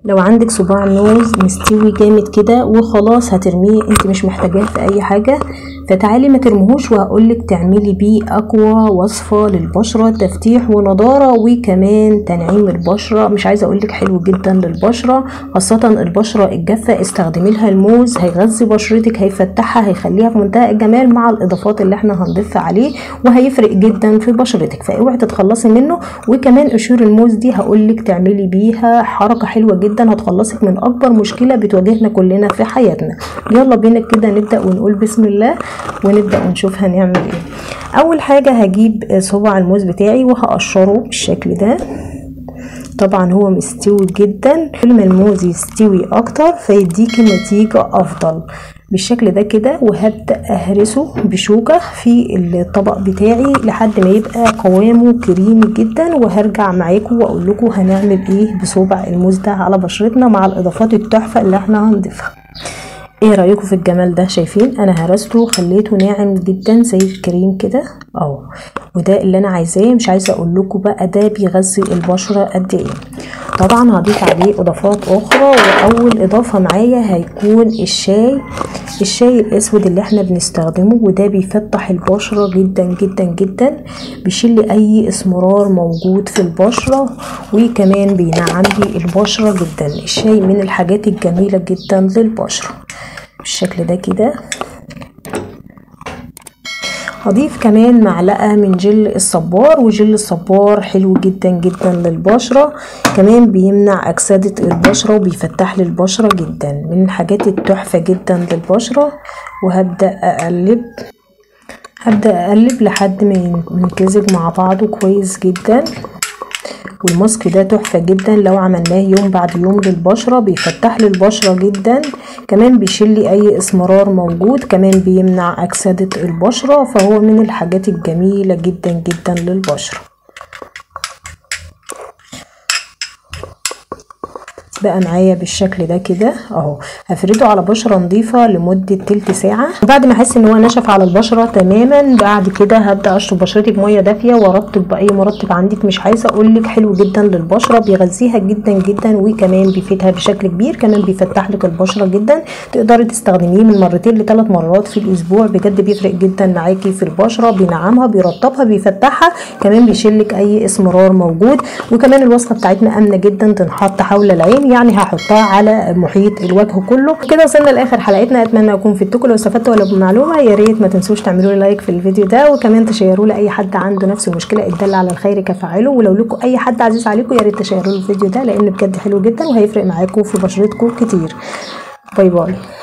لو عندك صباع موز مستوي جامد كده وخلاص هترميه انت مش محتاجاه في اي حاجه فتعالي ما ترمهوش وهقولك تعملي بيه اقوى وصفه للبشره تفتيح ونضاره وكمان تنعيم البشره مش عايزه اقولك حلو جدا للبشره خاصه البشره الجافه استخدمي لها الموز هيغذي بشرتك هيفتحها هيخليها في منتهى الجمال مع الاضافات اللي احنا هنضيفها عليه وهيفرق جدا في بشرتك فاوعي تتخلصي منه وكمان قشور الموز دي هقولك تعملي بيها حركه حلوه جدا هتخلصك من اكبر مشكله بتواجهنا كلنا في حياتنا يلا بينا كده نبدا ونقول بسم الله ونبدا ونشوف هنعمل ايه اول حاجه هجيب صباع الموز بتاعي وهقشره بالشكل ده طبعا هو مستوي جدا كل ما الموز يستوي اكتر فيديكي نتيجة افضل بالشكل ده كده وهبدأ اهرسه بشوكة في الطبق بتاعي لحد ما يبقى قوامه كريمي جدا وهرجع معاكم واقول لكم هنعمل ايه بصوبع الموز ده على بشرتنا مع الاضافات التحفة اللي احنا هنضيفها ايه رايكم في الجمال ده شايفين انا هرسته وخليته ناعم جدا زي الكريم كده اهو وده اللي انا عايزاه مش عايزه اقول لكم بقى ده بيغذي البشره قد ايه طبعا هضيف عليه اضافات اخرى واول اضافه معايا هيكون الشاي الشاي الاسود اللي احنا بنستخدمه وده بيفتح البشره جدا جدا جدا بيشيل اي اسمرار موجود في البشره وكمان بينعم لي البشره جدا الشاي من الحاجات الجميله جدا للبشره بالشكل ده كده هضيف كمان معلقة من جل الصبار وجل الصبار حلو جدا جدا للبشرة كمان بيمنع أكسدة البشرة وبيفتح لي البشرة جدا من الحاجات التحفة جدا للبشرة وهبدأ أقلب هبدأ أقلب لحد ما ينمزج مع بعضه كويس جدا والماسك ده تحفة جدا لو عملناه يوم بعد يوم للبشرة بيفتح لي البشرة جدا كمان بيشيل لي اي اسمرار موجود كمان بيمنع اكسدة البشرة فهو من الحاجات الجميلة جدا جدا للبشرة بقى معايا بالشكل ده كده اهو هفرده على بشره نظيفه لمده تلت ساعه وبعد ما احس ان هو نشف على البشره تماما بعد كده هبدا اشرب بشرتي بميه دافيه وارطب باي مرطب عندك مش عايزه اقول لك حلو جدا للبشره بيغذيها جدا جدا وكمان بيفيدها بشكل كبير كمان بيفتح لك البشره جدا تقدري تستخدميه من مرتين لثلاث مرات في الاسبوع بجد بيفرق جدا معاكي في البشره بينعمها بيرطبها بيفتحها كمان بيشيل لك اي اسمرار موجود وكمان الوصفه بتاعتنا امنه جدا تنحط حول العين يعني هحطها على محيط الوجه كله كده وصلنا لاخر حلقتنا اتمنى اكون فدتكم لو استفدتوا ولا بمعلومه يا ريت ما تنسوش تعملوا لي لايك في الفيديو ده وكمان تشيروه لاي حد عنده نفس المشكله الدل على الخير كفاعله ولو لكم اي حد عزيز عليكم يا ريت تشيروا له الفيديو ده لان بجد حلو جدا وهيفرق معاكم في بشرتكم كتير باي باي